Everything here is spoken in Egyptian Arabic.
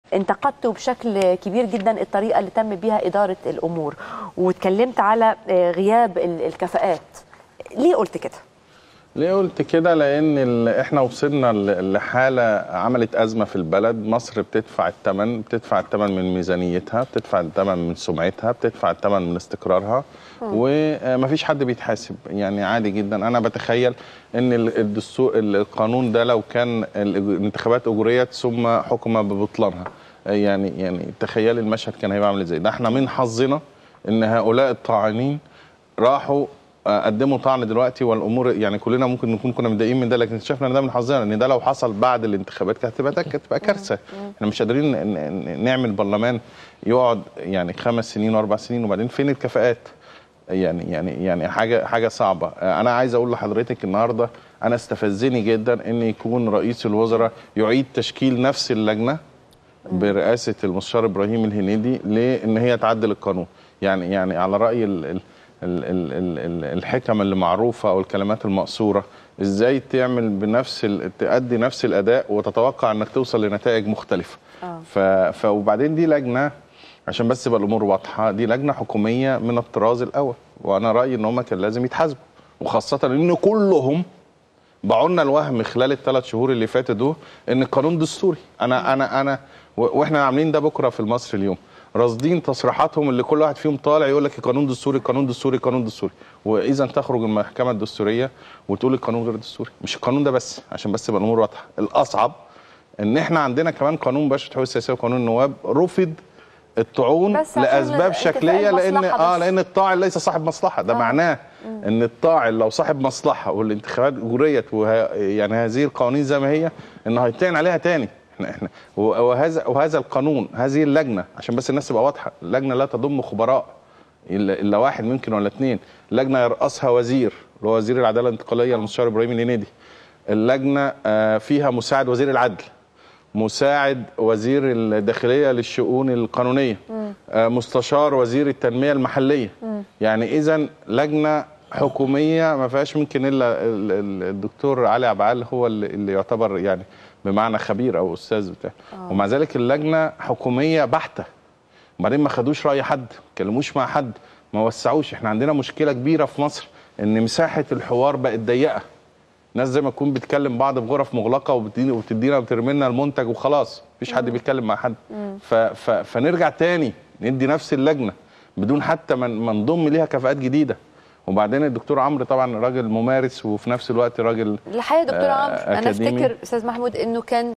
انتقدتوا بشكل كبير جدا الطريقه اللي تم بيها اداره الامور واتكلمت على آه، غياب ال- الكفاءات ليه قلت كده ليه قلت كده لان ال- احنا وصلنا ل- لحاله عملت ازمه في البلد مصر بتدفع الثمن بتدفع الثمن من ميزانيتها بتدفع الثمن من سمعتها بتدفع الثمن من استقرارها ومفيش حد بيتحاسب يعني عادي جدا انا بتخيل ان ال- الدستور ال- القانون ده لو كان ال- الانتخابات اجريت ثم حكم ببطلانها يعني يعني تخيل المشهد كان هيبقى عامل ازاي ده احنا من حظنا ان هؤلاء الطاعنين راحوا آه، قدموا طعن دلوقتي والامور يعني كلنا ممكن نكون كنا متضايقين من ده لكن اكتشفنا ان ده من حظنا ان ده لو حصل بعد الانتخابات كانت هتبقى كانت هتبقى كارثه احنا مش قادرين ن- ن- نعمل برلمان يقعد يعني خمس سنين واربع سنين وبعدين فين الكفاءات؟ يعني يعني يعني حاجه حاجه صعبه آه، انا عايز اقول لحضرتك النهارده انا استفزني جدا ان يكون رئيس الوزراء يعيد تشكيل نفس اللجنه برئاسه المستشار ابراهيم الهنيدي لان هي تعدل القانون يعني يعني على راي ال ال ال ال ال ال الحكم اللي معروفه او الكلمات المقصوره ازاي تعمل بنفس ال- تأدي نفس الاداء وتتوقع انك توصل لنتائج مختلفه آه. ف ف وبعدين دي لجنه عشان بس يبقى الامور واضحه دي لجنه حكوميه من الطراز الاول وانا رايي ان هم كان لازم يتحاسبوا وخاصه ان كلهم باعوا لنا الوهم خلال الثلاث شهور اللي فاتوا دول ان القانون دستوري انا انا انا و- واحنا عاملين ده بكره في المصري اليوم راصدين تصريحاتهم اللي كل واحد فيهم طالع يقول لك القانون دستوري القانون دستوري القانون دستوري واذا تخرج المحكمه الدستوريه وتقول القانون غير دستوري مش القانون ده بس عشان بس يبقى الامور واضحه الاصعب ان احنا عندنا كمان قانون باشا الحقوق السياسيه وقانون النواب رفض الطعون بس عشان لاسباب انتفاء شكليه لان المصلحة اه بس. لان الطاعن ليس صاحب مصلحه ده آه. معناه ان الطاعن لو صاحب مصلحه والانتخابات اجريت وه... يعني هذه القوانين زي ما هي انه هيتعن عليها تاني احنا احنا وهذا وهذا القانون هذه اللجنه عشان بس الناس تبقى واضحه اللجنه لا تضم خبراء الا إلا واحد ممكن ولا اثنين لجنه يرأسها وزير اللي هو وزير العداله الانتقاليه المستشار ابراهيم الهنيدي اللجنه آه، فيها مساعد وزير العدل مساعد وزير الداخليه للشؤون القانونيه آه، مستشار وزير التنميه المحليه يعني اذا لجنه حكوميه ما فيهاش ممكن الا ال- ال- الدكتور علي عبعال هو اللي اللي يعتبر يعني بمعنى خبير او استاذ بتاع ومع ذلك اللجنه حكوميه بحته وبعدين ما خدوش راي حد ما اتكلموش مع حد ما وسعوش احنا عندنا مشكله كبيره في مصر ان مساحه الحوار بقت ضيقه ناس زي ما تكون بتكلم بعض في غرف مغلقه وبتدينا وبتدينا وبترمي لنا المنتج وخلاص مفيش حد بيتكلم مع حد ف ف فنرجع تاني ندي نفس اللجنه بدون حتى ما ما نضم ليها كفاءات جديده وبعدين الدكتور عمرو طبعا راجل ممارس وفي نفس الوقت راجل الحقيقه يا دكتور آه، عمرو انا أكاديمي. افتكر استاذ محمود انه كان